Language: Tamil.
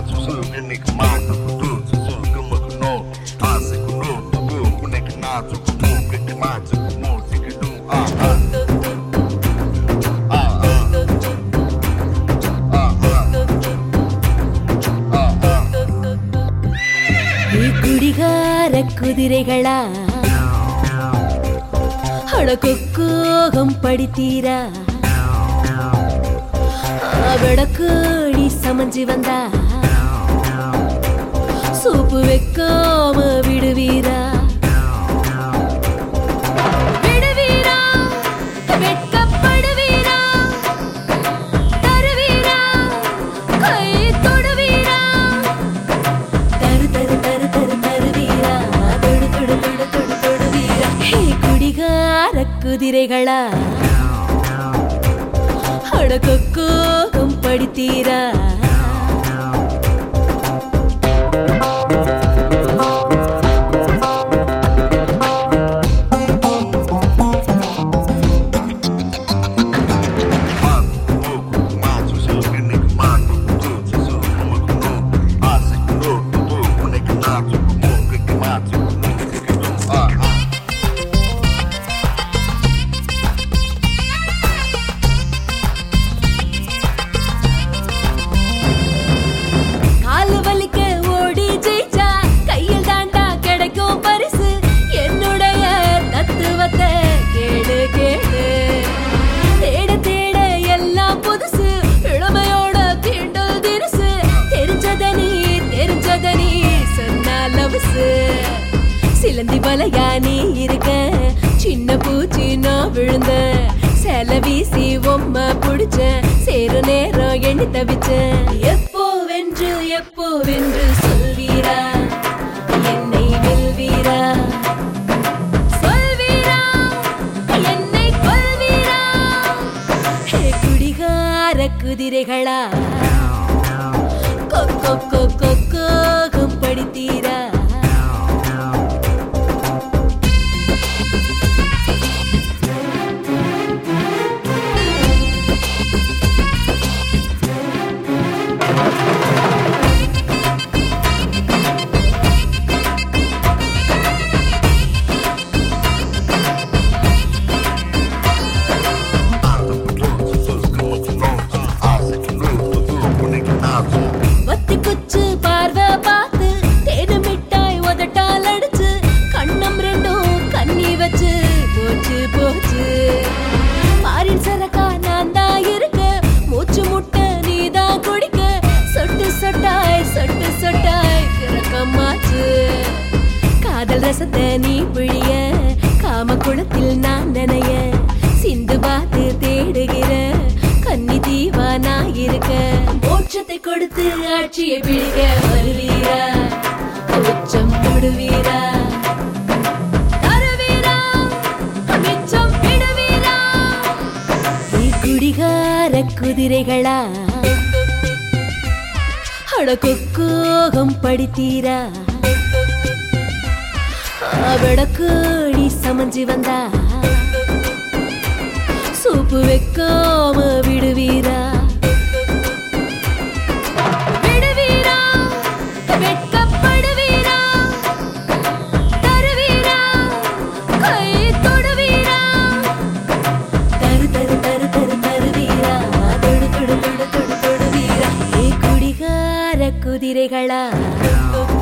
macho suge nika mato kutu suge makuno ase kuno tabu kuneka nato kumu keke macho kumu tikidu ah ah ah ah ah ah ಈ ಗುಡಿಗಾರ ಕುದುರೆಗಳ ಹಡಕೊಕ್ಕೋಗಂ ಪಡಿತೀರಾ ಆ ಬೆಳಕೋಡಿ சமஞ்சி வந்தா சூப்பு வைக்காம விடுவீரா விடுவீரா வெட்கப்படுவீரா தருவீரா கை தொடுவீரா தரு தரு தரு தரு தருவீரா தொடு தொடு தொடு தொடு தொடுவீரா ஹே குடிகார குதிரைகளா அடக்கோகம் படித்தீரா macho suge nika mato kutu suge makuno ase kuno tabu kuneka nato kumu keke macho kumu tikidu ah ah காலு வலிக்க ஓடி ஜெயிச்சா கையில் தாண்டா கிடைக்கும் பரிசு என்னுடைய தத்துவத்தை கேடு கேடு தேட தேட எல்லாம் புதுசு இளமையோட தீண்டல் திரிசு தெரிஞ்சத நீ தெரிஞ்சத நீ சொன்னா லவசு சிலந்தி வலையா நீ இருக்க சின்ன பூச்சி நான் விழுந்த செல வீசி பொம்மை புடிச்ச சேரு நேரம் எண்ணி தவிச்ச எப்போ வென்று எப்போ வென்று சொல்வீரா என்னை வெல்வீரா சொல்வீரா என்னை கொல்வீரா ஹே குடிகார குதிரைகளா கொக்கோ கொக்கோ கோகம் படித்தீரா வத்தி குச்சு பார்வை பார்த்து தேடு மிட்டாய் உதட்டால் அடிச்சு கண்ணம் ரெண்டும் கண்ணி வச்சு போச்சு போச்சு பாரின் சரக்கா நான் தான் இருக்க மூச்சு முட்டை நீதான் குடிக்க சொட்டு சொட்டாய் சொட்டு சொட்டாய் கிறக்கமாச்சு காதல் ரசத்தை நீ பிழிய காம குளத்தில் நான் நனைய சிந்து பார்த்து தேடுகிற கன்னி தீவா நான் இருக்க மோட்சத்தை கொடுத்து ஆட்சியை பிடிக்க வருவீரா உச்சம் தொடுவீரா தருவீரா மிச்சம் விடுவீரா நீ குடிகார குதிரைகளா அடக்கோகம் படித்தீரா ಬೆಳಕೋಡಿ ಸಮಂಜಿ ಬಂದ ಸೂಪು வைக்காம விடுவீரா விடுவீரா வெட்கப்படுவீரா தருவீரா கை தொடுவீரா தரு தரு தரு தரு தருவீரா தொடு தொடு தொடு தொடு தொடுவீரா ஏ குடிகார குதிரைகளா